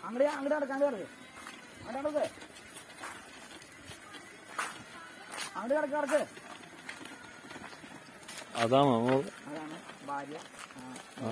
അങ്ങോട്ട് അങ്ങോട്ട് കിടക്ക് അങ്ങോട്ട് കിടക്ക് അങ്ങോട്ട് കിടക്ക് അങ്ങോട്ട് കിടക്ക് കിടക്ക് അതാണോ അതാണ് ഭാര്യ ആ.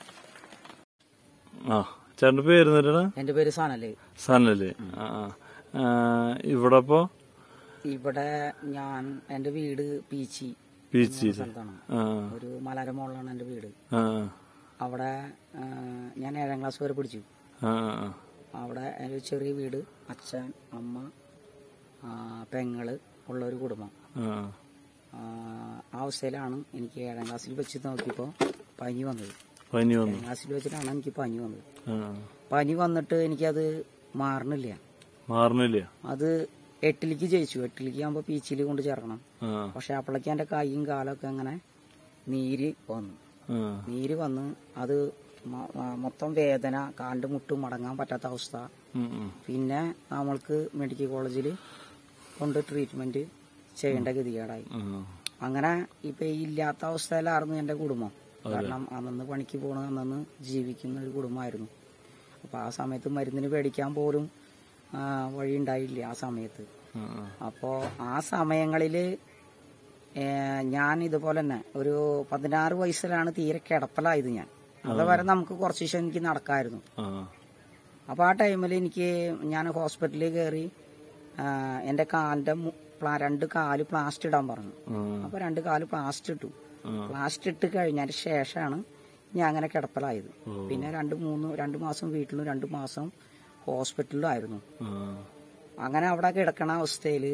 ആ ചേട്ടന്റെ പേര് എന്നിട്ടാ എന്റെ പേര് സാനല്ലേ സനല് ആ ആ. ആ, ഇവിടെ ഇപ്പൊ ഇവിടെ ഞാൻ എന്റെ വീട് പീച്ചി പീച്ചി സ്ഥലത്താണ് ആ ഒരു മലര മുകളിലാണ് എന്റെ വീട് ആ അവിടെ ആ, ഞാൻ ഏഴാം ക്ലാസ് വരെ പഠിച്ചു ആ ആ അവിടെ ഒരു ചെറിയ വീട് അച്ഛൻ അമ്മ ആ, പെങ്ങള് ഉള്ള ഒരു കുടുംബം ആ ആ, ആ അവസ്ഥയിലാണ് എനിക്ക് ഏഴാം ക്ലാസ്സിൽ വെച്ച് നോക്കിയപ്പോൾ പനി വന്നത് പനി വന്നു ഏഴാം ക്ലാസ്സിൽ വെച്ചിട്ടാണ് എനിക്ക് പനി വന്നത് ആ പനി വന്നിട്ട് എനിക്കത് മാറണില്ല മാറണില്ല അത് എട്ടിലേക്ക് ജയിച്ചു എട്ടിലേക്ക് ആകുമ്പോൾ പീച്ചിൽ കൊണ്ട് ചേർക്കണം ആ പക്ഷെ അപ്പോഴേക്ക് എൻ്റെ കൈയും കാലൊക്കെ അങ്ങനെ നീര് വന്നു ആ നീര് വന്ന് അത് മ- മ- മൊത്തം വേദന കാലിൻ്റെ മുട്ട് മടങ്ങാൻ പറ്റാത്ത അവസ്ഥ ഉം, ഉം. പിന്നെ നമ്മൾക്ക് മെഡിക്കൽ കോളേജിൽ കൊണ്ട് ട്രീറ്റ്മെന്റ് ചെയ്യേണ്ട ഗതികേടായി ആ. അങ്ങനെ ഇപ്പൊ ഈ ഇല്ലാത്ത അവസ്ഥയിലായിരുന്നു എന്റെ കുടുംബം കാരണം അന്നന്ന് പണിക്ക് പോണ അന്നന്ന് ജീവിക്കുന്ന ഒരു കുടുംബമായിരുന്നു അപ്പൊ ആ സമയത്ത് മരുന്നിന് പേടിക്കാൻ പോലും ആ, വഴി ഉണ്ടായില്ല ആ സമയത്ത് ആ, ആ. അപ്പോ ആ സമയങ്ങളില് ഏ, ഞാൻ ഇതുപോലെ തന്നെ ഒരു പതിനാറ് വയസ്സിലാണ് തീരെ കിടപ്പലായത് ഞാൻ അതുവരെ നമുക്ക് കുറച്ച് ദിവസം എനിക്ക് നടക്കായിരുന്നു ആ. അപ്പൊ ആ ടൈമിൽ എനിക്ക് ഞാൻ ഹോസ്പിറ്റലിൽ കയറി ആ, എന്റെ കാലിന്റെ മു- പ്ലാ- രണ്ട് കാല് പ്ലാസ്റ്റ് ഇടാൻ പറഞ്ഞു ആ. അപ്പൊ രണ്ട് കാല് പ്ലാസ്റ്റ് ഇട്ടു ആ. പ്ലാസ്റ്റ് ഇട്ട് കഴിഞ്ഞതിന് ശേഷമാണ് ഞാൻ അങ്ങനെ കിടപ്പലായത് ഓ. പിന്നെ രണ്ട് മൂന്ന് രണ്ട് മാസം വീട്ടിലും രണ്ട് മാസം ഹോസ്പിറ്റലിലും ആയിരുന്നു ആ. അങ്ങനെ അവിടെ കിടക്കണ അവസ്ഥയിൽ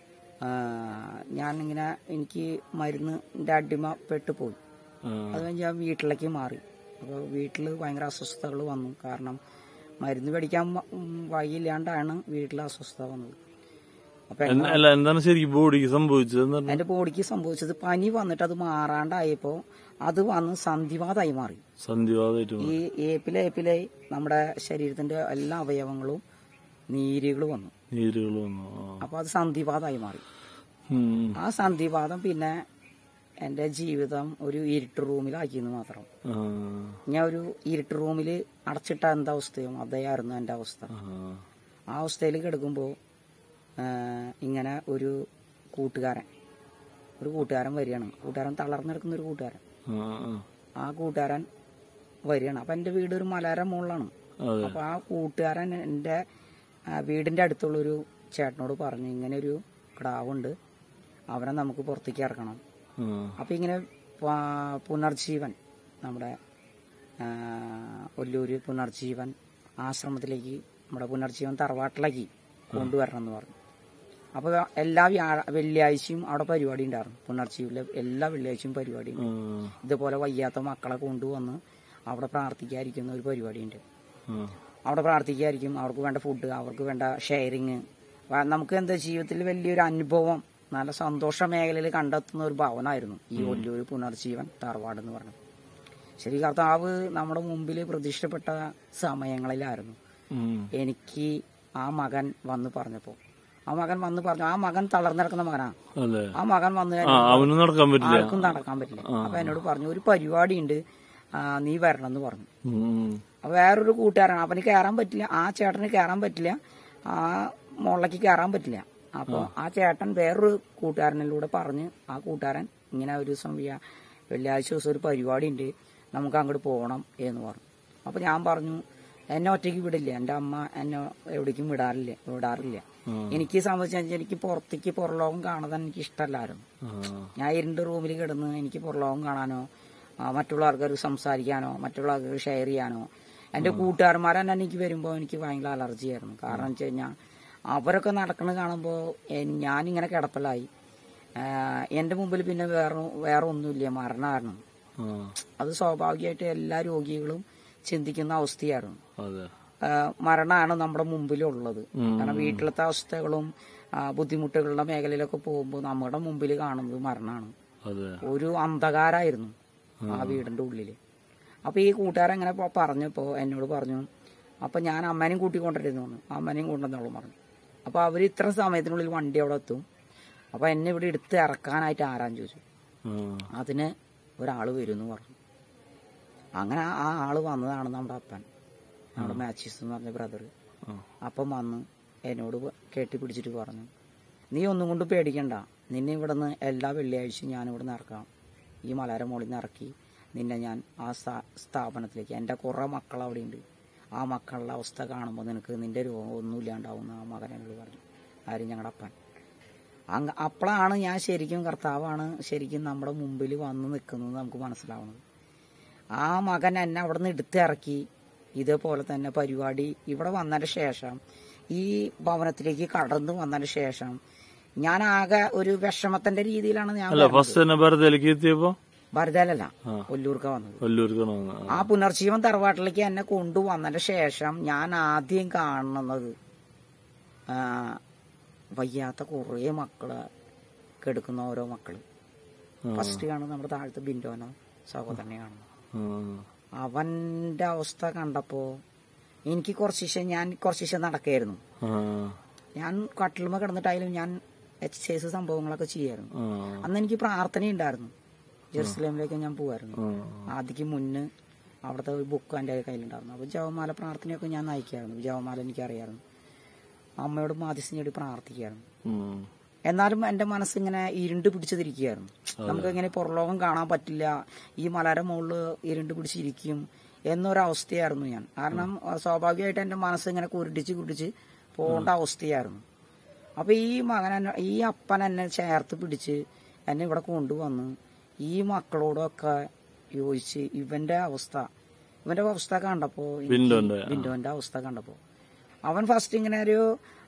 ഞാനിങ്ങനെ എനിക്ക് മരുന്നിന്റെ അടിമ പെട്ടുപോയി ആ. അത് കഴിഞ്ഞ് ഞാൻ വീട്ടിലേക്ക് മാറി അപ്പോൾ വീട്ടിൽ ഭയങ്കര അസ്വസ്ഥതകൾ വന്നു കാരണം മരുന്ന് മേടിക്കാൻ വ- ഉം വഴിയില്ലാണ്ടാണ് വീട്ടിൽ അസ്വസ്ഥത വന്നത് അപ്പൊ എന്ത- അല്ല എന്താണ് ശരിക്കും ബോഡിക്ക് സംഭവിച്ചത് എന്ന് പറഞ്ഞാ? എന്റെ ബോഡിക്ക് സംഭവിച്ചത് പനി വന്നിട്ട് അത് മാറാണ്ടായപ്പോ അത് വന്ന് സന്ധിവാതായി മാറി സന്ധിവാദമായിട്ട് മാറി. ഈ ഏപ്പിലെ ഏപ്പിലെ നമ്മുടെ ശരീരത്തിന്റെ എല്ലാ അവയവങ്ങളും നീരുകൾ വന്നു നീരുകൾ വന്നു ആ. അപ്പൊ അത് സന്ധിവാതായി മാറി ഉം. ആ സന്ധിവാദം പിന്നെ എന്റെ ജീവിതം ഒരു ഇരുട്ട് റൂമിലാക്കിയെന്ന് മാത്രം ആ. ഞാൻ ഒരു ഇരുട്ട് റൂമിൽ അടച്ചിട്ട എന്താ അവസ്ഥയും അതേയായിരുന്നു എന്റെ അവസ്ഥ ആ. ആ അവസ്ഥയിൽ കിടക്കുമ്പോൾ ഇങ്ങനെ ഒരു കൂട്ടുകാരൻ ഒരു കൂട്ടുകാരൻ വരികയാണ് കൂട്ടുകാരൻ തളർന്നെടുക്കുന്ന ഒരു കൂട്ടുകാരൻ ആ. ആ. ആ കൂട്ടുകാരൻ വരികയാണ് അപ്പൊ എന്റെ വീട് ഒരു മലയാര മുകളിലാണ് അതെ അപ്പൊ ആ കൂട്ടുകാരൻ എന്റെ ആ, വീടിന്റെ അടുത്തുള്ള ഒരു ചേട്ടനോട് പറഞ്ഞു ഇങ്ങനെ ഒരു കിടാവുണ്ട് അവനെ നമുക്ക് പുറത്തേക്ക് ഇറക്കണം ആ. അപ്പൊ ഇങ്ങനെ പ- പുനർജീവൻ നമ്മുടെ ആ, ഒല്ലൂര് പുനർജീവൻ ആശ്രമത്തിലേക്ക് നമ്മുടെ പുനർജീവൻ തറവാട്ടിലേക്ക് കൊണ്ടുവരണം എന്ന് പറഞ്ഞു അപ്പൊ എല്ലാ വ്യാഴ വെള്ളിയാഴ്ചയും അവിടെ പരിപാടി ഉണ്ടായിരുന്നു പുനർജീവിലെ എല്ലാ വെള്ളിയാഴ്ചയും പരിപാടി ഉണ്ട്. ആ. ഇതുപോലെ വയ്യാത്ത മക്കളെ കൊണ്ടുവന്ന് അവിടെ പ്രാർത്ഥിക്കാതിരിക്കുന്ന ഒരു പരിപാടിയുണ്ട് ആ. അവിടെ പ്രാർത്ഥിക്കായിരിക്കും അവർക്ക് വേണ്ട ഫുഡ് അവർക്ക് വേണ്ട ഷെയറിങ് നമുക്ക് എന്താ ജീവിതത്തിൽ വലിയൊരു അനുഭവം നല്ല സന്തോഷ മേഖലയിൽ കണ്ടെത്തുന്ന ഒരു ഭവനായിരുന്നു ഈ ഒല്ലൂർ പുനർജീവൻ തറവാട് എന്ന് പറഞ്ഞത് ശരി കർത്താവ് നമ്മുടെ മുമ്പിൽ പ്രതീക്ഷിക്കപ്പെട്ട സമയങ്ങളിലായിരുന്നു ഉം. എനിക്ക് ആ മകൻ വന്ന് പറഞ്ഞപ്പോ ആ മകൻ വന്ന് പറഞ്ഞു ആ മകൻ തളർന്നിറക്കുന്ന മകനാ അതെ ആ മകൻ വന്ന് ആ അവന് നടക്കാൻ പറ്റില്ല ആർക്കും നടക്കാൻ പറ്റില്ല അപ്പൊ എന്നോട് പറഞ്ഞു ഒരു പരിപാടി ഉണ്ട് നീ വരണം എന്ന് പറഞ്ഞു ഉം. അപ്പൊ വേറൊരു കൂട്ടുകാരൻ അവന് കയറാൻ പറ്റില്ല ആ ചേട്ടന് കയറാൻ പറ്റില്ല ആ മുകളിലേക്ക് കയറാൻ പറ്റില്ല അപ്പൊ ആ ചേട്ടൻ വേറൊരു കൂട്ടുകാരനിലൂടെ പറഞ്ഞ് ആ കൂട്ടുകാരൻ ഇങ്ങനെ ഒരു ദിവസം വ്യാ- വെള്ളിയാഴ്ച ദിവസം ഒരു പരിപാടി ഉണ്ട് നമുക്ക് അങ്ങോട്ട് പോകണം എന്ന് പറഞ്ഞു അപ്പൊ ഞാൻ പറഞ്ഞു എന്നെ ഒറ്റയ്ക്ക് വിടില്ല എന്റെ അമ്മ എന്നെ എവിടേക്കും വിടാറില്ല വിടാറില്ല എനിക്ക് സംബന്ധിച്ചാൽ എനിക്ക് പുറത്തേക്ക് പുറലോകം കാണാൻ എനിക്ക് ഇഷ്ടമല്ലായിരുന്നു ആ. ഞാൻ ഇരുണ്ട് റൂമിൽ കിടന്ന് എനിക്ക് പുറലോകം കാണാനോ ആ, മറ്റുള്ള ആൾക്കാർക്ക് സംസാരിക്കാനോ മറ്റുള്ള ആൾക്കാർക്ക് ഷെയർ ചെയ്യാനോ എന്റെ കൂട്ടുകാരന്മാർ തന്നെ എനിക്ക് വരുമ്പോൾ എനിക്ക് ഭയങ്കര അലർജി ആയിരുന്നു കാരണം വെച്ച് കഴിഞ്ഞാൽ അവരൊക്കെ നടക്കുന്നത് കാണുമ്പോൾ ഞാനിങ്ങനെ കിടപ്പലായി ആ, എന്റെ മുമ്പിൽ പിന്നെ വേറെ വേറെ ഒന്നുമില്ല മരണമായിരുന്നു ആ. അത് സ്വാഭാവികമായിട്ട് എല്ലാ രോഗികളും ചിന്തിക്കുന്ന അവസ്ഥയായിരുന്നു അതെ ആ, മരണമാണ് നമ്മുടെ മുമ്പിലുള്ളത് കാരണം വീട്ടിലത്തെ അവസ്ഥകളും ആ, ബുദ്ധിമുട്ടുകളുടെ മേഖലയിലൊക്കെ പോകുമ്പോൾ നമ്മുടെ മുമ്പിൽ കാണുന്നത് മരണമാണ് അതെ ഒരു അന്ധകാരായിരുന്നു ആ വീടിന്റെ ഉള്ളില് അപ്പൊ ഈ കൂട്ടുകാരൻ അങ്ങനെ പ- പറഞ്ഞപ്പോ എന്നോട് പറഞ്ഞു അപ്പൊ ഞാൻ അമ്മേനെയും കൂട്ടിക്കൊണ്ടിരുന്നു പറഞ്ഞു അമ്മേനെയും കൊണ്ടുവന്നോളും പറഞ്ഞു അപ്പൊ അവര് ഇത്ര സമയത്തിനുള്ളിൽ വണ്ടി അവിടെ എത്തും അപ്പൊ എന്നെ ഇവിടെ എടുത്ത് ഇറക്കാനായിട്ട് ആരാന്ന് ചോദിച്ചു ആ. അതിന് ഒരാള് വരും എന്ന് പറഞ്ഞു അങ്ങനെ ആ ആള് വന്നതാണ് നമ്മുടെ അപ്പൻ നമ്മുടെ മാച്ചിസ് എന്ന് പറഞ്ഞ ബ്രദർ ആ. അപ്പം വന്ന് എന്നോട് പ- കെട്ടിപ്പിടിച്ചിട്ട് പറഞ്ഞു നീ ഒന്നും കൊണ്ട് പേടിക്കണ്ട നിന്നെ ഇവിടുന്ന് എല്ലാ വെള്ളിയാഴ്ചയും ഞാൻ ഇവിടെ നിന്ന് ഇറക്കാം ഈ മലയാര മുകളിൽ നിന്ന് ഇറക്കി നിന്നെ ഞാൻ ആ സ്ഥാ- സ്ഥാപനത്തിലേക്ക് എൻ്റെ കുറേ മക്കൾ അവിടെ ഉണ്ട് ആ മക്കളുടെ അവസ്ഥ കാണുമ്പോൾ നിനക്ക് നിന്റെ രോഗം ഒന്നും ഇല്ലാണ്ടാവുന്ന ആ മകൻ എന്നോട് പറഞ്ഞു ആരും ഞങ്ങളുടെ അപ്പൻ അങ്ങ് അപ്പോഴാണ് ഞാൻ ശരിക്കും കർത്താവാണ് ശരിക്കും നമ്മുടെ മുമ്പിൽ വന്ന് നിൽക്കുന്നത് നമുക്ക് മനസ്സിലാവുന്നത് ആ മകൻ എന്നെ അവിടെ നിന്ന് എടുത്തിറക്കി ഇതേപോലെ തന്നെ പരിപാടി ഇവിടെ വന്നതിന് ശേഷം ഈ ഭവനത്തിലേക്ക് കടന്നു വന്നതിന് ശേഷം ഞാൻ ആകെ ഒരു വിഷമത്തിന്റെ രീതിയിലാണ് ഞാൻ അല്ല ഫസ്റ്റ് തന്നെ ബർദയിലേക്ക് എത്തിയപ്പോ ഭരതലല്ല ആ. ഒല്ലൂർക്ക വന്നത് വല്ലൂർക്കാണ് വന്നത്. ആ. ആ പുനർജീവൻ തറവാട്ടിലേക്ക് എന്നെ കൊണ്ടുവന്നതിന് ശേഷം ഞാൻ ആദ്യം കാണുന്നത് ആ, വയ്യാത്ത കുറേ മക്കള് കെടുക്കുന്ന ഓരോ മക്കള് ഫസ്റ്റ് കാണുന്നത് നമ്മുടെ താഴത്തെ ബിൻഡോനോ സഹോദരനെ കാണുന്നത് ആ. അവന്റെ അവസ്ഥ കണ്ടപ്പോ എനിക്ക് കുറച്ച് ദിവസം ഞാൻ കുറച്ച് ദിവസം നടക്കായിരുന്നു ആ. ഞാൻ കട്ടിലുമ കിടന്നിട്ടായാലും ഞാൻ എക്സസൈസ് സംഭവങ്ങളൊക്കെ ചെയ്യായിരുന്നു ആ. അന്ന് എനിക്ക് പ്രാർത്ഥന ഉണ്ടായിരുന്നു ജെറുസലേമിലേക്ക് ഞാൻ പോവായിരുന്നു ആ. ആദ്യക്ക് മുന്ന് അവിടുത്തെ ഒരു ബുക്ക് എൻ്റെ കയ്യിലുണ്ടായിരുന്നു അപ്പോൾ ജവമാല പ്രാർത്ഥനയൊക്കെ ഞാൻ നയിക്കായിരുന്നു ജവമാല എനിക്കറിയായിരുന്നു അമ്മയോട് മാധ്യസ്ഥം ചൊല്ലി പ്രാർത്ഥിക്കായിരുന്നു ഉം. എന്നാലും എൻ്റെ മനസ്സിങ്ങനെ ഇരുണ്ട് പിടിച്ചതിരിക്കുകയായിരുന്നു നമുക്ക് ഇങ്ങനെ പുറലോകം കാണാൻ പറ്റില്ല ഈ മലയുടെ മുകളിൽ ഇരുണ്ട് പിടിച്ചിരിക്കും എന്നൊരവസ്ഥയായിരുന്നു ഞാൻ കാരണം അഹ് സ്വാഭാവികമായിട്ട് എൻ്റെ മനസ്സ് ഇങ്ങനെ കുരുടിച്ച് കുരുടിച്ച് പോകേണ്ട അവസ്ഥയായിരുന്നു അപ്പൊ ഈ മകൻ എന്നെ ഈ അപ്പൻ എന്നെ ചേർത്ത് പിടിച്ച് എന്നെ ഇവിടെ കൊണ്ടുവന്ന് ഈ മക്കളോടൊക്കെ യോജിച്ച് ഇവന്റെ അവസ്ഥ ഇവന്റെ അവസ്ഥ കണ്ടപ്പോ എനിക്ക് ബിൻഡോന്റെ, ആ. ബിൻഡോന്റെ അവസ്ഥ കണ്ടപ്പോ അവൻ ഫസ്റ്റ് ഇങ്ങനെ ഒരു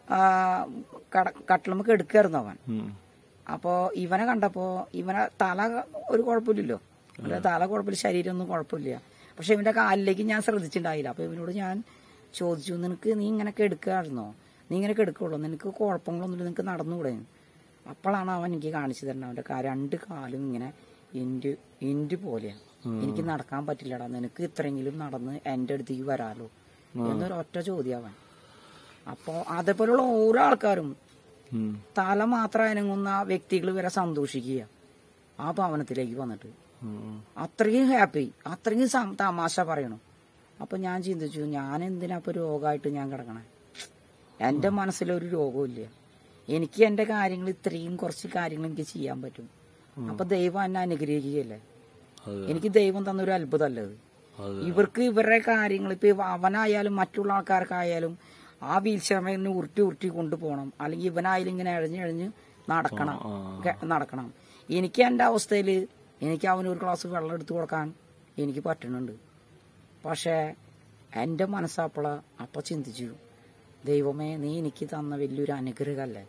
കട്ടിലുമ്പോ എടുക്കായിരുന്നു അവൻ ഉം. അപ്പോ ഇവനെ കണ്ടപ്പോ ഇവനെ തല ഒരു കുഴപ്പമില്ലല്ലോ ഇവന്റെ തല കുഴപ്പമില്ല ശരീരം ഒന്നും കുഴപ്പമില്ല പക്ഷെ ഇവന്റെ കാലിലേക്ക് ഞാൻ ശ്രദ്ധിച്ചിട്ടുണ്ടായില്ല അപ്പൊ ഇവനോട് ഞാൻ ചോദിച്ചു നിനക്ക് നീ ഇങ്ങനെ എടുക്കാറുന്നോ നീ ഇങ്ങനെ എടുക്കുള്ളൂ നിനക്ക് കുഴപ്പങ്ങളൊന്നുമില്ല നിനക്ക് നടന്നുകൂടെ അപ്പോഴാണ് അവൻ എനിക്ക് കാണിച്ചു തരുന്നത് അവന്റെ കാ- രണ്ട് കാലും ഇങ്ങനെ ഇൻഡ് ഇൻഡ് പോലെയാണ് എനിക്ക് നടക്കാൻ പറ്റില്ലടാ നിനക്ക് ഇത്രയെങ്കിലും നടന്ന് എന്റെ അടുത്തേക്ക് വരാലോ എന്നൊരു ഒറ്റ ചോദ്യം അവൻ അപ്പോ അതേപോലുള്ള ഓരോ ആൾക്കാരും ഉം. തല മാത്രം അനങ്ങുന്ന വ്യക്തികൾ വരെ സന്തോഷിക്കുക ആ ഭവനത്തിലേക്ക് വന്നിട്ട് ഉം. അത്രയും ഹാപ്പി അത്രയും സം- തമാശ പറയണു അപ്പൊ ഞാൻ ചിന്തിച്ചു ഞാൻ എന്തിനാ ഇപ്പൊ രോഗമായിട്ട് ഞാൻ കിടക്കണേ എന്റെ മനസ്സിലൊരു രോഗമില്ല എനിക്ക് എന്റെ കാര്യങ്ങൾ ഇത്രയും കുറച്ച് കാര്യങ്ങൾ എനിക്ക് ചെയ്യാൻ പറ്റും അപ്പൊ ദൈവം എന്നെ അനുഗ്രഹിക്കുകയല്ലേ അതെ എനിക്ക് ദൈവം തന്നൊരു അത്ഭുതമല്ലേ അത് അതെ ഇവർക്ക് ഇവരുടെ കാര്യങ്ങൾ ഇപ്പൊ ഇവ- അവനായാലും മറ്റുള്ള ആൾക്കാർക്കായാലും ആ വീൽ ചെയറിനെ ഉരുട്ടി ഉരുട്ടി കൊണ്ടുപോകണം അല്ലെങ്കിൽ ഇവനായാലും ഇങ്ങനെ എഴഞ്ഞ് എഴഞ്ഞ് നടക്കണം ആ. ഒക്കെ നടക്കണം എനിക്ക് എന്റെ അവസ്ഥയിൽ എനിക്ക് അവന് ഒരു ഗ്ലാസ് വെള്ളം എടുത്തു കൊടുക്കാൻ എനിക്ക് പറ്റുന്നുണ്ട് പക്ഷേ എന്റെ മനസ്സപ്പള അപ്പൊ ചിന്തിച്ചു ദൈവമേ നീ എനിക്ക് തന്ന വലിയൊരു അനുഗ്രഹമല്ലേ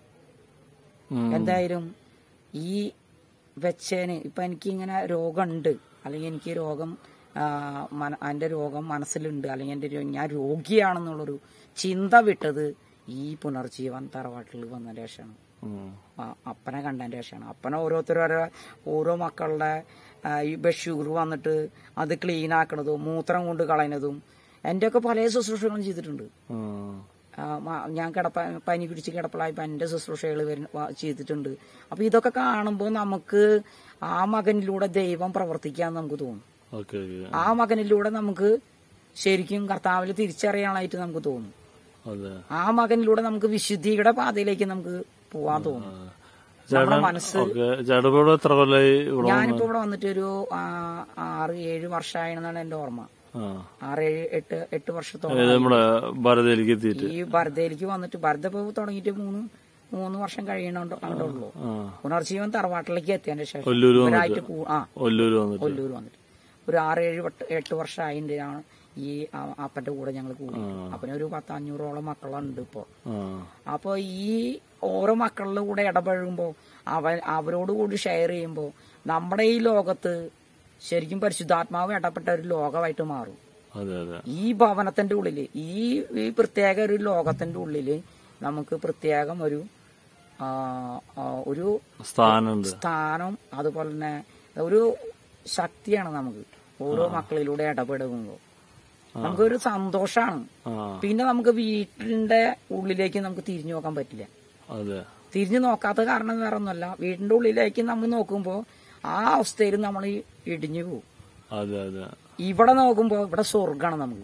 ഉം. എന്തായാലും ഈ വെച്ചേന് ഇപ്പൊ എനിക്ക് ഇങ്ങനെ രോഗമുണ്ട് അല്ലെങ്കിൽ എനിക്ക് രോഗം ആ, മന- എന്റെ രോഗം മനസ്സിലുണ്ട് അല്ലെങ്കിൽ എന്റെ രോ- ഞാൻ രോഗിയാണെന്നുള്ളൊരു ചിന്ത വിട്ടത് ഈ പുനർജീവൻ തറവാട്ടിൽ വന്ന ശേഷമാണ് ഉം. ആ, അപ്പനെ കണ്ടതിന്റെ ശേഷമാണ് അപ്പനെ ഓരോരുത്തരോരോ ഓരോ മക്കളുടെ ആ, ഈ ബസ് ഷുഗർ വന്നിട്ട് അത് ക്ലീൻ ആക്കണതും മൂത്രം കൊണ്ട് കളയുന്നതും എൻ്റെ ഒക്കെ പല ശുശ്രൂഷകളും ചെയ്തിട്ടുണ്ട് ഉം. ആ, മ- ഞാൻ കിടപ്പ പനി പിടിച്ച് കിടപ്പളായപ്പോ എന്റെ ശുശ്രൂഷകൾ ചെയ്തിട്ടുണ്ട് അപ്പൊ ഇതൊക്കെ കാണുമ്പോൾ നമുക്ക് ആ മകനിലൂടെ ദൈവം പ്രവർത്തിക്കാന്ന് നമുക്ക് തോന്നും ഓക്കെ ഓക്കെ ആ മകനിലൂടെ നമുക്ക് ശരിക്കും കർത്താവിൽ തിരിച്ചറിയാനായിട്ട് നമുക്ക് തോന്നും അതെ ആ മകനിലൂടെ നമുക്ക് വിശുദ്ധിയുടെ പാതയിലേക്ക് നമുക്ക് പോവാൻ തോന്നും നമ്മുടെ ചേട്ടൻ മനസ്സ് ഓക്കെ ചേട്ടൻ ഇപ്പൊ ഇവിടെ എത്ര കൊല്ലായി ഇവിടെ ഞാനിപ്പോ ഇവിടെ വന്നിട്ട് ഒരു ആ, ആറ് ഏഴ് വർഷമായെന്നാണ് എന്റെ ഓർമ്മ ആ ആറ് ഏഴ് എട്ട് എട്ട് വർഷത്തോളം ഇത് നമ്മുടെ ഭാരതയിലേക്ക് എത്തിയിട്ട് ഈ ഭരതയിലേക്ക് വന്നിട്ട് ഭരത ഇപ്പൊ തുടങ്ങിയിട്ട് മൂന്ന് മൂന്ന് വർഷം കഴിയണുണ്ടോ ഉള്ളൂ ആ പുനർജീവൻ തറവാട്ടിലേക്ക് എത്തിയതിന്റെ ശേഷം ഒല്ലൂര് ഇവരായിട്ട് കൂ- ആ ഒല്ലൂര് വന്നിട്ട് കൊല്ലൂർ വന്നിട്ട് ഒരു ആറ് ഏഴ് വട്ട് എട്ട് വർഷം ആയതിന്റെയാണ് ഈ ആ- അപ്പന്റെ കൂടെ ഞങ്ങൾ കൂടി അപ്പന് ഒരു പത്ത് അഞ്ഞൂറോളം മക്കളുണ്ട് ഇപ്പോ ആ അപ്പൊ ഈ ഓരോ മക്കളുടെ കൂടെ ഇടപഴകുമ്പോ അവ അവരോട് കൂടി ഷെയർ ചെയ്യുമ്പോ നമ്മുടെ ഈ ലോകത്ത് ശരിക്കും പരിശുദ്ധാത്മാവ് ഇടപെട്ട ഒരു ലോകമായിട്ട് മാറും അതെ അതെ ഈ ഭവനത്തിന്റെ ഉള്ളില് ഈ ഈ പ്രത്യേക ഒരു ലോകത്തിന്റെ ഉള്ളില് നമുക്ക് പ്രത്യേകം ഒരു ആ, ആ, ഒരു സ്ഥാനുണ്ട് സ്ഥാനം അതുപോലെ തന്നെ ഒരു ശക്തിയാണ് നമുക്ക് ഓരോ മക്കളിലൂടെ ഇടപെടുമ്പോൾ നമുക്കൊരു സന്തോഷാണ് ആ പിന്നെ നമുക്ക് വീട്ടിന്റെ ഉള്ളിലേക്ക് നമുക്ക് തിരിഞ്ഞു നോക്കാൻ പറ്റില്ല അതെ തിരിഞ്ഞു നോക്കാത്ത കാരണം വേറെ ഒന്നുമല്ല വീടിന്റെ ഉള്ളിലേക്ക് നമ്മൾ നോക്കുമ്പോൾ ആ അവസ്ഥയിൽ നമ്മൾ ഇടിഞ്ഞു പോകും അതെ അതെ ഇവിടെ നോക്കുമ്പോൾ ഇവിടെ സ്വർഗമാണ് നമുക്ക്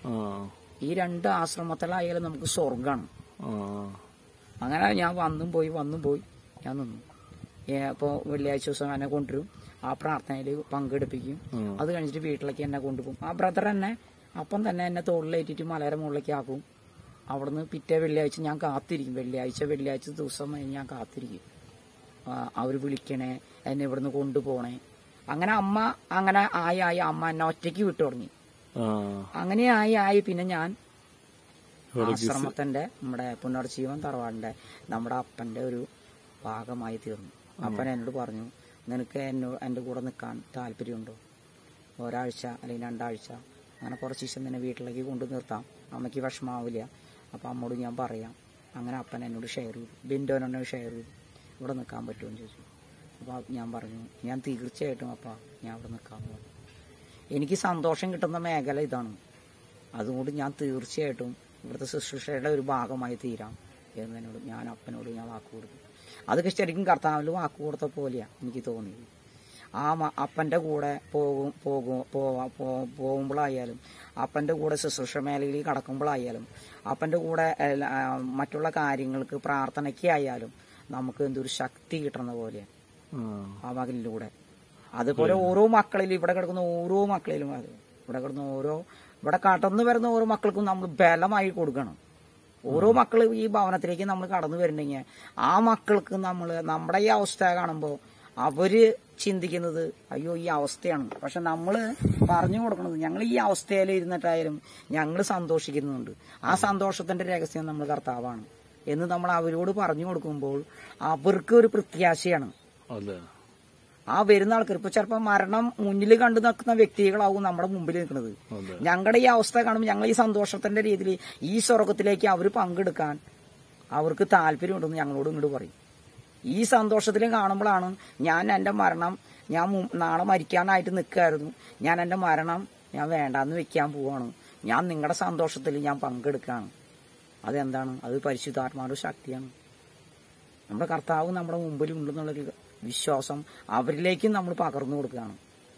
ആ ഈ രണ്ട് ആശ്രമത്തിലായാലും നമുക്ക് സ്വർഗമാണ് ആ അങ്ങനെ ഞാൻ വന്നും പോയി വന്നും പോയി ഞാൻ നിന്നു അപ്പോൾ വെള്ളിയാഴ്ച ദിവസം എന്നെ കൊണ്ടുവരും ആ പ്രാർത്ഥനയിൽ പങ്കെടുപ്പിക്കും ഉം. അത് കഴിഞ്ഞിട്ട് വീട്ടിലേക്ക് എന്നെ കൊണ്ടുപോകും ആ ബ്രദർ എന്നെ അപ്പം തന്നെ എന്നെ തോളിലേറ്റിട്ട് മലയുടെ മുകളിലേക്ക് ആക്കും അവിടുന്ന് പിറ്റേ വെള്ളിയാഴ്ച ഞാൻ കാത്തിരിക്കും വെള്ളിയാഴ്ച വെള്ളിയാഴ്ച ദിവസം കഴിഞ്ഞ് ഞാൻ കാത്തിരിക്കും അവർ വിളിക്കണേ എന്നെ ഇവിടുന്ന് കൊണ്ടുപോകണേ അങ്ങനെ അമ്മ അങ്ങനെ ആയി ആയി അമ്മ എന്നെ ഒറ്റയ്ക്ക് വിട്ടു തുടങ്ങി ആ അങ്ങനെ ആയി ആയി പിന്നെ ഞാൻ ഇവിടെ ആശ്രമത്തിന്റെ നമ്മുടെ പുനർജീവൻ തറവാടിന്റെ നമ്മുടെ അപ്പന്റെ ഒരു ഭാഗമായി തീർന്നു അപ്പൻ എന്നോട് പറഞ്ഞു നിനക്ക് എന്നോ എന്റെ കൂടെ നിൽക്കാൻ താല്പര്യമുണ്ടോ ഒരാഴ്ച അല്ലെങ്കിൽ രണ്ടാഴ്ച അങ്ങനെ കുറച്ച് ദിവസം നിന്നെ വീട്ടിലേക്ക് കൊണ്ടു നിർത്താം അമ്മയ്ക്ക് വിഷമാവില്ല അപ്പൊ അമ്മോട് ഞാൻ പറയാം അങ്ങനെ അപ്പൻ എന്നോട് ഷെയർ ചെയ്തു ബിൻഡോനോട് ഷെയർ ചെയ്തു ഇവിടെ നിൽക്കാൻ പറ്റുമെന്ന് ചോദിച്ചു അപ്പോൾ ഞാൻ പറഞ്ഞു ഞാൻ തീർച്ചയായിട്ടും അപ്പ ഞാൻ അവിടെ നിൽക്കാൻ പോകും എനിക്ക് സന്തോഷം കിട്ടുന്ന മേഖല ഇതാണ് അതുകൊണ്ട് ഞാൻ തീർച്ചയായിട്ടും ഇവിടുത്തെ ശുശ്രൂഷയുടെ ഒരു ഭാഗമായി തീരാം എന്നതിനോട് ഞാൻ അപ്പനോട് ഞാൻ വാക്ക് കൊടുത്തു അതൊക്കെ ശരിക്കും കർത്താവിൽ വാക്ക് കൊടുത്ത പോലെയാണ് എനിക്ക് തോന്നിയത് ആ മ- അപ്പന്റെ കൂടെ പോകും പോകും പോവാ പോ- പോകുമ്പോഴായാലും അപ്പന്റെ കൂടെ ശുശ്രൂഷ മേഖലയിൽ കടക്കുമ്പോഴായാലും അപ്പന്റെ കൂടെ എല്ലാ- ആ, മറ്റുള്ള കാര്യങ്ങൾക്ക് പ്രാർത്ഥനയ്ക്ക് ആയാലും നമുക്ക് എന്തൊരു ശക്തി കിട്ടുന്ന പോലെയാണ് ആ ആ മകനിലൂടെ അതുപോലെ ഓരോ മക്കളിലും ഇവിടെ കിടക്കുന്ന ഓരോ മക്കളിലും അത് ഇവിടെ കിടക്കുന്ന ഓരോ ഇവിടെ കടന്നു വരുന്ന ഓരോ മക്കൾക്കും നമ്മൾ ബലമായി കൊടുക്കണം ഓരോ മക്കൾ ഈ ഭവനത്തിലേക്ക് നമ്മൾ കടന്നു വരുന്നുണ്ടെങ്കിൽ ആ മക്കൾക്ക് നമ്മൾ നമ്മുടെ ഈ അവസ്ഥ കാണുമ്പോൾ അവര് ചിന്തിക്കുന്നത് അയ്യോ ഈ അവസ്ഥയാണ് പക്ഷെ നമ്മൾ പറഞ്ഞു കൊടുക്കുന്നത് ഞങ്ങൾ ഈ അവസ്ഥയിൽ ഇരുന്നിട്ടായാലും ഞങ്ങൾ സന്തോഷിക്കുന്നുണ്ട് ആ സന്തോഷത്തിന്റെ രഹസ്യം നമ്മൾ കർത്താവാണ് എന്ന് നമ്മൾ അവരോട് പറഞ്ഞു കൊടുക്കുമ്പോൾ അവർക്ക് ഒരു പ്രത്യാശയാണ് അതെ ആ വരുന്ന ആൾക്കാർ ഇപ്പൊ ചിലപ്പോ മരണം മുന്നിൽ കണ്ടു നിൽക്കുന്ന വ്യക്തികളാവും നമ്മുടെ മുമ്പിൽ നിൽക്കുന്നത് അതെ ഞങ്ങളുടെ ഈ അവസ്ഥ കാണുമ്പോൾ ഞങ്ങൾ ഈ സന്തോഷത്തിന്റെ രീതിയിൽ ഈ സ്വർഗത്തിലേക്ക് അവർ പങ്കെടുക്കാൻ അവർക്ക് താല്പര്യമുണ്ടെന്ന് ഞങ്ങളോട് ഇങ്ങോട്ട് പറയും ഈ സന്തോഷത്തിൽ കാണുമ്പോഴാണ് ഞാൻ എന്റെ മരണം ഞാൻ മു- നാളെ മരിക്കാനായിട്ട് നിൽക്കായിരുന്നു ഞാൻ എന്റെ മരണം ഞാൻ വേണ്ടാന്ന് വെക്കാൻ പോവാണ് ഞാൻ നിങ്ങളുടെ സന്തോഷത്തിൽ ഞാൻ പങ്കെടുക്കുകയാണ് അതെന്താണ് അത് പരിശുദ്ധാത്മാരുടെ ശക്തിയാണ് നമ്മുടെ കർത്താവ് നമ്മുടെ മുമ്പിൽ ഉണ്ടെന്നുള്ളൊരു വിശ്വാസം അവരിലേക്കും നമ്മൾ പകർന്നു കൊടുക്കുകയാണ്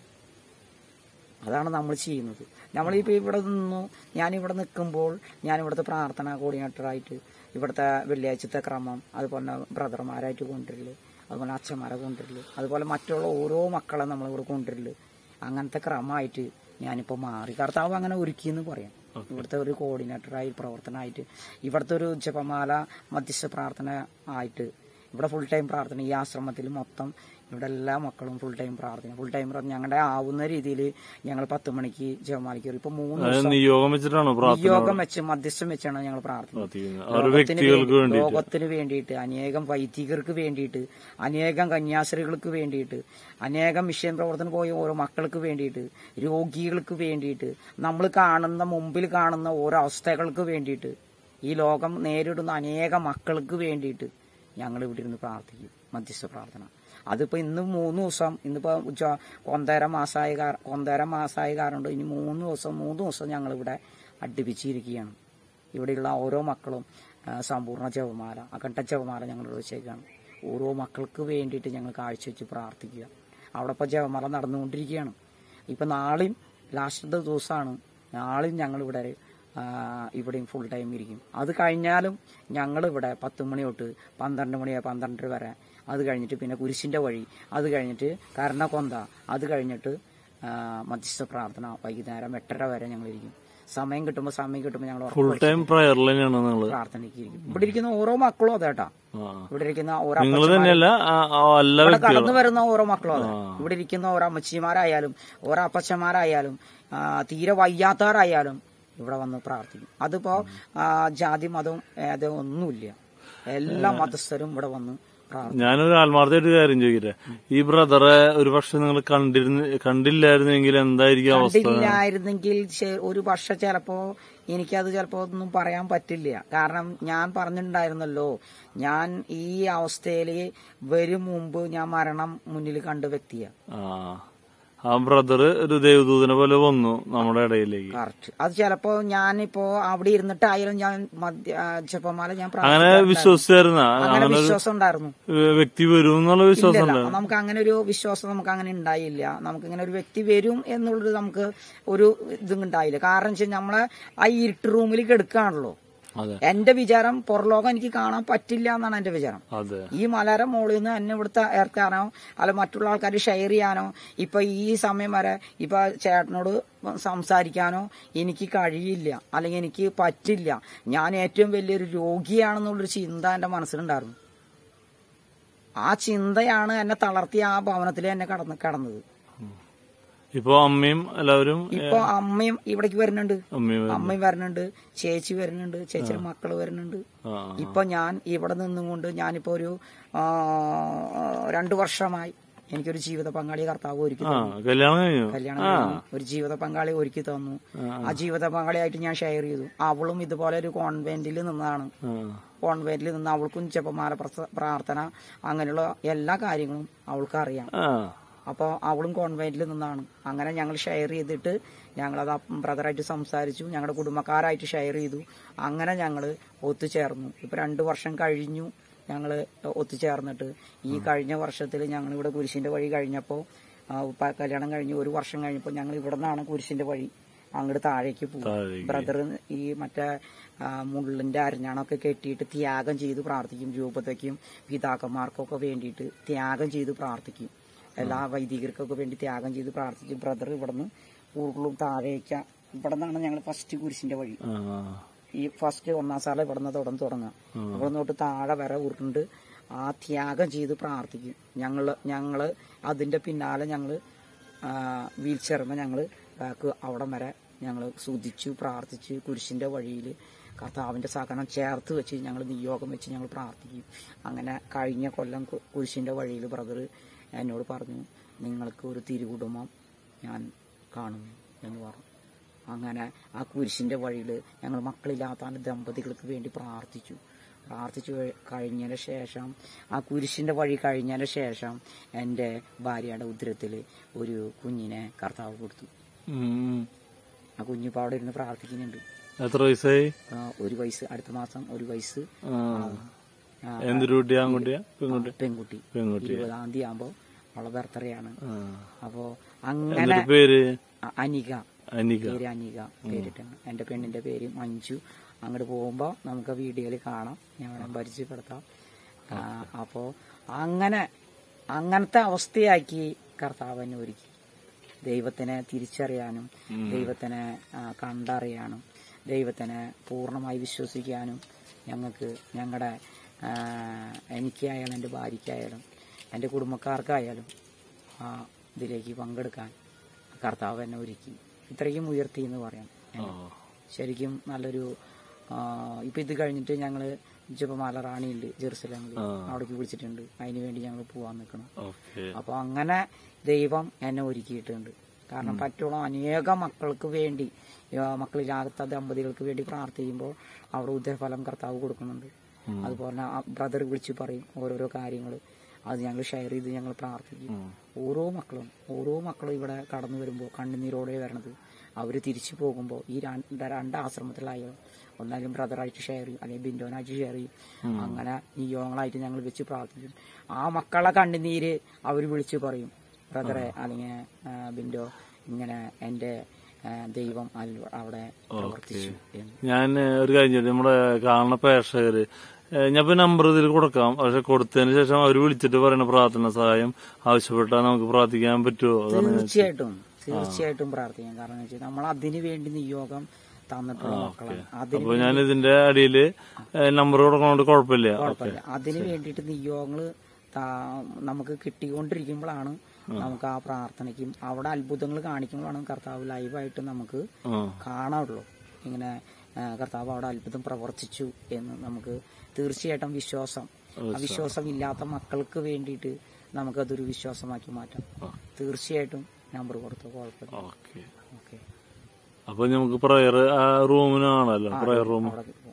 അതാണ് നമ്മൾ ചെയ്യുന്നത് നമ്മളിപ്പോൾ ഇവിടെ നിന്നു ഞാനിവിടെ നിൽക്കുമ്പോൾ ഞാൻ ഇവിടുത്തെ പ്രാർത്ഥന കോർഡിനേറ്ററായിട്ട് ഇവിടുത്തെ വെള്ളിയാഴ്ചത്തെ ക്രമം അതുപോലെ ബ്രദർമാരായിട്ട് കൊണ്ടുവരല് അതുപോലെ അച്ഛന്മാരെ കൊണ്ടുവരല് അതുപോലെ മറ്റുള്ള ഓരോ മക്കളെ നമ്മളിവിടെ കൊണ്ടുവരല് അങ്ങനത്തെ ക്രമമായിട്ട് ഞാനിപ്പോൾ മാറി കർത്താവ് അങ്ങനെ ഒരുക്കിയെന്ന് പറയാം ഇവിടുത്തെ ഒരു കോർഡിനേറ്ററായി പ്രവർത്തനമായിട്ട് ഇവിടുത്തെ ഒരു ജപമാല മധ്യസ്ഥ പ്രാർത്ഥന ആയിട്ട് ഇവിടെ ഫുൾ ടൈം പ്രാർത്ഥന ഈ ആശ്രമത്തിൽ മൊത്തം ഇവിടെ എല്ലാ മക്കളും ഫുൾ ടൈം പ്രാർത്ഥന ഫുൾ ടൈം പ്രാർത്ഥന ഞങ്ങളുടെ ആവുന്ന രീതിയിൽ ഞങ്ങൾ പത്ത് മണിക്ക് ജപമാലയ്ക്ക് കയറി ഇപ്പൊ മൂന്ന് അതായത് ദിവസം നിയോഗം വെച്ചിട്ടാണോ പ്രാർത്ഥന യോഗം വെച്ച് മധ്യസ്ഥം വെച്ചാണ് ഞങ്ങൾ പ്രാർത്ഥിക്കുന്നത് പ്രാർത്ഥിക്കുന്നത് ഓരോ ലോകത്തിന് വ്യക്തികൾക്ക് വേണ്ടി- വേണ്ടിയിട്ട് ലോകത്തിന് വേണ്ടിയിട്ട് അനേകം വൈദികർക്ക് വേണ്ടിയിട്ട് അനേകം കന്യാസ്ത്രീകൾക്ക് വേണ്ടിയിട്ട് അനേകം മിഷൻ പ്രവർത്തനം പോയ ഓരോ മക്കൾക്ക് വേണ്ടിയിട്ട് രോഗികൾക്ക് വേണ്ടിയിട്ട് നമ്മൾ കാണുന്ന മുമ്പിൽ കാണുന്ന ഓരോ അവസ്ഥകൾക്ക് വേണ്ടിയിട്ട് ഈ ലോകം നേരിടുന്ന അനേക മക്കൾക്ക് വേണ്ടിയിട്ട് ഞങ്ങൾ ഇവിടെ ഇരുന്ന് പ്രാർത്ഥിക്കും മധ്യസ്ഥ പ്രാർത്ഥന അതിപ്പോ ഇന്ന് മൂന്ന് ദിവസം ഇന്നിപ്പോ ഉച്ച ഒന്നര മാസമായ കാര- ഒന്നര മാസമായ കാരണം കൊണ്ട് ഇനി മൂന്ന് ദിവസം മൂന്ന് ദിവസം ഞങ്ങൾ ഇവിടെ അടുപ്പിച്ചിരിക്കുകയാണ് ഇവിടെയുള്ള ഓരോ മക്കളും ആ, സമ്പൂർണ്ണ ജപമാല അഖണ്ഡ ജപമാല ഞങ്ങൾ വെച്ചേക്കാണ് ഓരോ മക്കൾക്ക് വേണ്ടിയിട്ട് ഞങ്ങൾ കാഴ്ചവെച്ച് പ്രാർത്ഥിക്കുക അവിടെ ഇപ്പോൾ ജപമാല നടന്നുകൊണ്ടിരിക്കുകയാണ് ഇപ്പൊ നാളെയും ലാസ്റ്റത്തെ ദിവസമാണ് നാളെയും ഞങ്ങൾ ഇവിടെ ആ, ഇവിടെയും ഫുൾ ടൈം ഇരിക്കും അത് കഴിഞ്ഞാലും ഞങ്ങൾ ഇവിടെ പത്ത് മണി തൊട്ട് പന്ത്രണ്ട് മണി പന്ത്രണ്ടര വരെ അത് കഴിഞ്ഞിട്ട് പിന്നെ കുരിശിന്റെ വഴി അത് കഴിഞ്ഞിട്ട് കർണക്കൊന്ത അത് കഴിഞ്ഞിട്ട് ആ, മധ്യസ്ഥ പ്രാർത്ഥന വൈകുന്നേരം എട്ടര വരെ ഞങ്ങൾ ഇരിക്കും സമയം കിട്ടുമ്പോൾ സമയം കിട്ടുമ്പോൾ ഞങ്ങൾ ഉറക്കം ഫുൾ ടൈം പ്രയറിൽ തന്നെയാണ് നിങ്ങള് പ്രാർത്ഥനയ്ക്ക് ഇരിക്കും ഇവിടെ ഇരിക്കുന്ന ഓരോ മക്കളും അതേട്ടാ ആ ഇവിടെ ഇരിക്കുന്ന ഓരോ നിങ്ങൾ അപ്പച്ചന്മാരും, തന്നെയല്ല ആ, ആ, എല്ലാ ഇവിടെ വ്യക്തികളും കടന്നു വരുന്ന ഓരോ മക്കളും അതെ ഇവിടെ ഇരിക്കുന്ന ഓരോ അമ്മച്ചിമാരായാലും ഓരോ അപ്പച്ചന്മാരായാലും ആ, തീരെ വയ്യാത്തവരായാലും ഇവിടെ വന്ന് പ്രാർത്ഥിക്കും അതിപ്പോ ആ, ജാതി മതവും ഏതോ ഒന്നുമില്ല എല്ലാ മതസ്ഥരും ഇവിടെ വന്ന് പ്രാർത്ഥിക്കും ഞാനൊരു ആത്മാർത്ഥമായിട്ട് കാര്യം ചോദിക്കട്ടെ ഈ ബ്രദറെ ഒരു പക്ഷെ നിങ്ങൾ കണ്ടിരുന്ന കണ്ടില്ലായിരുന്നെങ്കിൽ എന്തായിരിക്കും അവസ്ഥ കണ്ടില്ലായിരുന്നെങ്കിൽ ചെ- ഒരു പക്ഷെ ചിലപ്പോ എനിക്കത് ചിലപ്പോ ഒന്നും പറയാൻ പറ്റില്ല കാരണം ഞാൻ പറഞ്ഞിട്ടുണ്ടായിരുന്നല്ലോ ഞാൻ ഈ അവസ്ഥയിൽ വരും മുമ്പ് ഞാൻ മരണം മുന്നിൽ കണ്ട വ്യക്തിയാണ് ആ ആ ബ്രദർ ഒരു ദേവദൂതനെ പോലെ വന്നു നമ്മുടെ ഇടയിലേക്ക് കറക്റ്റ് അത് ചിലപ്പോ ഞാനിപ്പോ അവിടെ ഇരുന്നിട്ടായാലും ഞാൻ മധ്യ ആ, ജപമാല ഞാൻ അങ്ങനെ പ്രാർത്ഥിക്കാറുണ്ടായിരുന്നു. വിശ്വസിച്ചായിരുന്ന അങ്ങനെ വിശ്വാസം ഉണ്ടായിരുന്നു വ്യക്തി വരും എന്നുള്ള വിശ്വാസം ഇല്ലല്ല, ഉണ്ടായിരുന്നു നമുക്ക് അങ്ങനെ ഒരു വിശ്വാസം നമുക്ക് അങ്ങനെ ഉണ്ടായില്ല നമുക്ക് ഇങ്ങനെ ഒരു വ്യക്തി വരും എന്നുള്ളത് നമുക്ക് ഒരു ഇതും ഉണ്ടായില്ല കാരണം വെച്ചാൽ നമ്മളെ ആ ഇരുട്ട് റൂമിൽ കിടക്കുകയാണല്ലോ അതെ എന്റെ വിചാരം പുറലോകം എനിക്ക് കാണാൻ പറ്റില്ല എന്നാണ് എന്റെ വിചാരം അതെ ഈ മലര മോളിൽ നിന്ന് എന്നെ ഇവിടുത്തെ ഇറക്കാനോ അല്ല മറ്റുള്ള ആൾക്കാർ ഷെയർ ചെയ്യാനോ ഇപ്പൊ ഈ സമയം വരെ ഇപ്പൊ ചേട്ടനോട് സംസാരിക്കാനോ എനിക്ക് കഴിയില്ല അല്ലെങ്കിൽ എനിക്ക് പറ്റില്ല ഞാൻ ഏറ്റവും വലിയൊരു രോഗിയാണെന്നുള്ളൊരു ചിന്ത എന്റെ മനസ്സിലുണ്ടായിരുന്നു ആ ചിന്തയാണ് എന്നെ തളർത്തി ആ ഭവനത്തിൽ എന്നെ കടന്ന് കിടന്നത് ഇപ്പൊ അമ്മയും എല്ലാവരും ഇപ്പൊ അമ്മയും ഇവിടേക്ക് വരുന്നുണ്ട് അമ്മയും അമ്മയും വരുന്നുണ്ട് ചേച്ചി വരുന്നുണ്ട് ചേച്ചിയുടെ മക്കള് വരുന്നുണ്ട് ആ ഇപ്പൊ ഞാൻ ഇവിടെ നിന്നുകൊണ്ട് ഞാനിപ്പോ ഒരു ആ, രണ്ടു വർഷമായി എനിക്കൊരു ജീവിത പങ്കാളി കർത്താവ് ഒരുക്കി ആ തന്നു കല്യാണം കഴിഞ്ഞു കല്യാണം കഴിഞ്ഞു. ഒരു ജീവിത പങ്കാളി ഒരുക്കി തന്നു ആ ജീവിത പങ്കാളിയായിട്ട് ഞാൻ ഷെയർ ചെയ്തു അവളും ഇതുപോലെ ഒരു കോൺവെന്റിൽ നിന്നതാണ് ആ കോൺവെന്റിൽ നിന്ന് അവൾക്കും ജപമാല പ്രസ- പ്രാർത്ഥന അങ്ങനെയുള്ള എല്ലാ കാര്യങ്ങളും അവൾക്ക് അറിയാം ആ അപ്പോൾ അവളും കോൺവെന്റിൽ നിന്നാണ് അങ്ങനെ ഞങ്ങൾ ഷെയർ ചെയ്തിട്ട് ഞങ്ങളത് ബ്രദറായിട്ട് സംസാരിച്ചു ഞങ്ങളുടെ കുടുംബക്കാരായിട്ട് ഷെയർ ചെയ്തു അങ്ങനെ ഞങ്ങൾ ഒത്തുചേർന്നു ഇപ്പൊ രണ്ടു വർഷം കഴിഞ്ഞു ഞങ്ങൾ ഒത്തുചേർന്നിട്ട് ഈ കഴിഞ്ഞ വർഷത്തിൽ ഞങ്ങൾ ഇവിടെ കുരിശിന്റെ വഴി കഴിഞ്ഞപ്പോൾ കല്യാണം കഴിഞ്ഞ് ഒരു വർഷം കഴിഞ്ഞപ്പോൾ ഞങ്ങൾ ഇവിടെ നിന്നാണ് കുരിശിന്റെ വഴി അങ്ങോട്ട് താഴേക്ക് പോകും താഴേക്ക്. ബ്രദർ ഈ മറ്റേ ആ, മുള്ളിന്റെ അരഞ്ഞാണൊക്കെ കെട്ടിയിട്ട് ത്യാഗം ചെയ്ത് പ്രാർത്ഥിക്കും രൂപതയ്ക്കും പിതാക്കന്മാർക്കൊക്കെ വേണ്ടിയിട്ട് ത്യാഗം ചെയ്ത് പ്രാർത്ഥിക്കും എല്ലാ വൈദികർക്കൊക്കെ വേണ്ടി ത്യാഗം ചെയ്ത് പ്രാർത്ഥിക്കും ബ്രദർ ഇവിടുന്ന് ഉരുളും താഴേക്ക ഇവിടെ നിന്നാണ് ഞങ്ങൾ ഫസ്റ്റ് കുരിശിന്റെ വഴി ആ ഈ ഫസ്റ്റ് ഒന്നാം സാല ഇവിടുന്ന് തുടർന്ന് തുടങ്ങുക ഇവിടെ തൊട്ട് താഴെ വരെ ഉരുണ്ട് ആ ത്യാഗം ചെയ്ത് പ്രാർത്ഥിക്കും ഞങ്ങള് ഞങ്ങള് അതിന്റെ പിന്നാലെ ഞങ്ങള് വീൽ ചെയർമ ഞങ്ങള് ബാക്ക് അവിടം വരെ ഞങ്ങൾ സ്തുതിച്ചു പ്രാർത്ഥിച്ച് കുരിശിന്റെ വഴിയിൽ കർത്താവിന്റെ സഹകരണം ചേർത്ത് വെച്ച് ഞങ്ങൾ നിയോഗം വെച്ച് ഞങ്ങൾ പ്രാർത്ഥിക്കും അങ്ങനെ കഴിഞ്ഞ കൊല്ലം കു- കുരിശിന്റെ വഴിയിൽ ബ്രദർ എന്നോട് പറഞ്ഞു നിങ്ങൾക്ക് ഒരു തിരുകുടുംബം ഞാൻ കാണും എന്ന് പറഞ്ഞു അങ്ങനെ ആ കുരിശിന്റെ വഴിയിൽ ഞങ്ങൾ മക്കളില്ലാത്ത ആ ദമ്പതികൾക്ക് വേണ്ടി പ്രാർത്ഥിച്ചു പ്രാർത്ഥിച്ചു കഴി- കഴിഞ്ഞതിന് ശേഷം ആ കുരിശിന്റെ വഴി കഴിഞ്ഞതിന് ശേഷം എൻ്റെ ഭാര്യയുടെ ഉദരത്തിൽ ഒരു കുഞ്ഞിനെ കർത്താവ് കൊടുത്തു ഉം. ആ കുഞ്ഞിപ്പോൾ അവിടെ ഇരുന്ന് പ്രാർത്ഥിക്കുന്നുണ്ട് എത്ര വയസ്സായി ആ, ഒരു വയസ്സ് അടുത്ത മാസം ഒരു വയസ്സ് ആ. ആ, എന്തൊരു കുട്ടിയാ ആൺകുട്ടിയാ പെൺകുട്ടി പെൺകുട്ടി പെൺകുട്ടി ഇരുപതാം തീയതി ആകുമ്പോൾ അവളെ ബർത്ത്ഡേയാണ് ആ. അപ്പോ അങ്ങനെ എന്നിട്ട് പേര് അ- അനിക അനിക പേര് അനിക പേരിട്ടാണ് എന്റെ പെണ്ണിന്റെ പേര് മഞ്ജു അങ്ങോട്ട് പോകുമ്പോ നമുക്ക് വീഡിയോയിൽ കാണാം ഞാൻ വേണം പരിചയപ്പെടുത്താം ആ, അപ്പോ അങ്ങനെ അങ്ങനത്തെ അവസ്ഥയാക്കി കർത്താവ് എന്നെ ഒരുക്കി ദൈവത്തിനെ തിരിച്ചറിയാനും ദൈവത്തിനെ ആ, കണ്ടറിയാനും ദൈവത്തിനെ പൂർണ്ണമായി വിശ്വസിക്കാനും ഞങ്ങൾക്ക് ഞങ്ങളുടെ എനിക്കായാലും എൻ്റെ ഭാര്യയ്ക്കായാലും എൻ്റെ കുടുംബക്കാർക്കായാലും ആ ഇതിലേക്ക് പങ്കെടുക്കാൻ കർത്താവ് എന്നെ ഒരുക്കി ഇത്രയ്ക്കും ഉയർത്തി എന്ന് പറയാം ആ. ശരിക്കും നല്ലൊരു ആ, ഇപ്പൊ ഇത് കഴിഞ്ഞിട്ട് ഞങ്ങള് ജപമാല റാണിയുണ്ട് ജെറുസലേമിൽ അവിടേക്ക് വിളിച്ചിട്ടുണ്ട് അതിന് വേണ്ടി ഞങ്ങൾ പോവാൻ നിൽക്കണം ഓക്കെ അപ്പൊ അങ്ങനെ ദൈവം എന്നെ ഒരുക്കിയിട്ടുണ്ട് കാരണം പറ്റുള്ള അനേകം മക്കൾക്ക് വേണ്ടി ആ, മക്കളില്ലാത്ത ദമ്പതികൾക്ക് വേണ്ടി പ്രാർത്ഥിക്കുമ്പോൾ അവിടെ ഉദയഫലം കർത്താവ് കൊടുക്കുന്നുണ്ട് അതുപോലെ ബ്രദർ വിളിച്ച് പറയും ഓരോരോ കാര്യങ്ങൾ അത് ഞങ്ങൾ ഷെയർ ചെയ്ത് ഞങ്ങൾ പ്രാർത്ഥിക്കും ഓരോ മക്കളും ഓരോ മക്കളും ഇവിടെ കടന്നു വരുമ്പോൾ കണ്ണുനീരോടെ വരണത് അവർ തിരിച്ചു പോകുമ്പോൾ ഈ രണ്ട് രണ്ട് ആശ്രമത്തിലായാലും ഒന്നായാലും ബ്രദറായിട്ട് ഷെയർ ചെയ്യും അല്ലെങ്കിൽ ബിൻഡോനായിട്ട് ഷെയർ ചെയ്യും അങ്ങനെ നിയോഗങ്ങളായിട്ട് ഞങ്ങൾ വെച്ച് പ്രാർത്ഥിക്കും ആ മക്കളെ കണ്ണുനീര് അവർ വിളിച്ചു പറയും ബ്രദറെ അല്ലെങ്കിൽ ആ, ബിൻഡോ ഇങ്ങനെ എൻ്റെ ആ, ദൈവം അൽ- അവിടെ പ്രവർത്തിച്ചു എന്ന് ഞാൻ ഒരു കാര്യം ചോദിച്ചു നമ്മുടെ കാണുന്ന പ്രേക്ഷകര് ഏ, ഞാൻ ഇപ്പൊ നമ്പർ ഇതിൽ കൊടുക്കാം പക്ഷെ കൊടുത്തതിന് ശേഷം അവർ വിളിച്ചിട്ട് പറയുന്ന പ്രാർത്ഥന സഹായം ആവശ്യപ്പെട്ടാൽ നമുക്ക് പ്രാർത്ഥിക്കാൻ പറ്റുമോ അതാണ് ഞാൻ- തീർച്ചയായിട്ടും തീർച്ചയായിട്ടും പ്രാർത്ഥിക്കാം കാരണം എന്ന് വെച്ചാൽ നമ്മൾ അതിന് വേണ്ടി നിയോഗം തന്നിട്ടുള്ള മക്കളാണ് അതിന് അപ്പൊ ഞാൻ ഇതിന്റെ അടിയില് നമ്പർ കൊടുക്കണോണ്ട് കുഴപ്പമില്ല കുഴപ്പമില്ല അതിന് വേണ്ടിയിട്ട് നിയോഗങ്ങള് താ- നമുക്ക് കിട്ടിക്കൊണ്ടിരിക്കുമ്പോഴാണ് നമുക്ക് ആ പ്രാർത്ഥനയ്ക്കും അവിടെ അത്ഭുതങ്ങൾ കാണിക്കുമ്പോഴാണ് കർത്താവ് ലൈവായിട്ട് നമുക്ക് ആ. കാണാറുള്ളൂ ഇങ്ങനെ ആ, കർത്താവ് അവിടെ അത്ഭുതം പ്രവർത്തിച്ചു എന്ന് നമുക്ക് തീർച്ചയായിട്ടും വിശ്വാസം ആ വിശ്വാസം ഇല്ലാത്ത മക്കൾക്ക് വേണ്ടിയിട്ട് നമുക്കതൊരു വിശ്വാസമാക്കി മാറ്റാം തീർച്ചയായിട്ടും നമ്പർ കൊടുത്തു കുഴപ്പമില്ല ഓക്കെ ഓക്കെ അപ്പൊ നമുക്ക് പ്രയർ ആ റൂമിനാണല്ലോ പ്രയർ റൂം അവിടെ